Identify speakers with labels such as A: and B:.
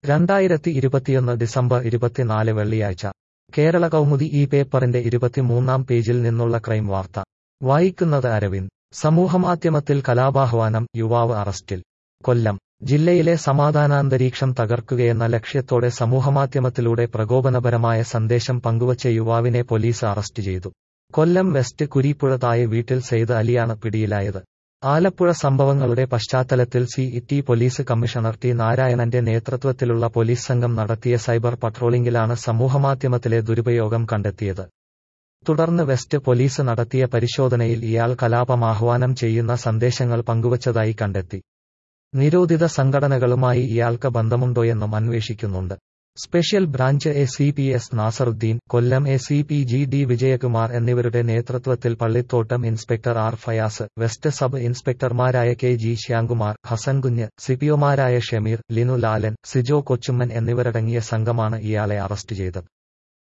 A: രണ്ടായിരത്തി ഇരുപത്തിയൊന്ന് ഡിസംബർ ഇരുപത്തിനാല് വെള്ളിയാഴ്ച കേരള കൗമുദി ഈ പേപ്പറിന്റെ ഇരുപത്തിമൂന്നാം പേജിൽ നിന്നുള്ള ക്രൈം വാർത്ത വായിക്കുന്നത് അരവിന്ദ് സമൂഹമാധ്യമത്തിൽ കലാപാഹ്വാനം യുവാവ് അറസ്റ്റിൽ കൊല്ലം ജില്ലയിലെ സമാധാനാന്തരീക്ഷം തകർക്കുകയെന്ന ലക്ഷ്യത്തോടെ സമൂഹമാധ്യമത്തിലൂടെ പ്രകോപനപരമായ സന്ദേശം പങ്കുവച്ച യുവാവിനെ പോലീസ് അറസ്റ്റ് ചെയ്തു കൊല്ലം വെസ്റ്റ് കുരീപ്പുഴ താഴെ വീട്ടിൽ സെയ്ത് അലിയാണ് പിടിയിലായത് ആലപ്പുഴ സംഭവങ്ങളുടെ പശ്ചാത്തലത്തിൽ C T police commissioner T നാരായണന്റെ നേതൃത്വത്തിലുള്ള പോലീസ് സംഘം നടത്തിയ സൈബർ പട്രോളിംഗിലാണ് സമൂഹമാധ്യമത്തിലെ ദുരുപയോഗം കണ്ടെത്തിയത് തുടർന്ന് വെസ്റ്റ് പോലീസ് നടത്തിയ പരിശോധനയിൽ ഇയാൾ കലാപം ആഹ്വാനം ചെയ്യുന്ന സന്ദേശങ്ങൾ പങ്കുവച്ചതായി കണ്ടെത്തി നിരോധിത സംഘടനകളുമായി ഇയാൾക്ക് ബന്ധമുണ്ടോയെന്നും അന്വേഷിക്കുന്നുണ്ട് special branch A C P S Nasaruddin Kollam A C P G D Vijayakumar എന്നിവരുടെ നേതൃത്വത്തിൽ Pallithottam inspector R Fayas West sub ഇൻസ്പെക്ടർമാരായ കെ ജി ശ്യാംകുമാർ ഹസൻകുഞ്ഞ് സിപിഒമാരായ ഷമീർ ലിനു ലാലൻ സിജോ കൊച്ചുമ്മൻ എന്നിവരടങ്ങിയ സംഘമാണ് ഇയാളെ അറസ്റ്റ് ചെയ്തത്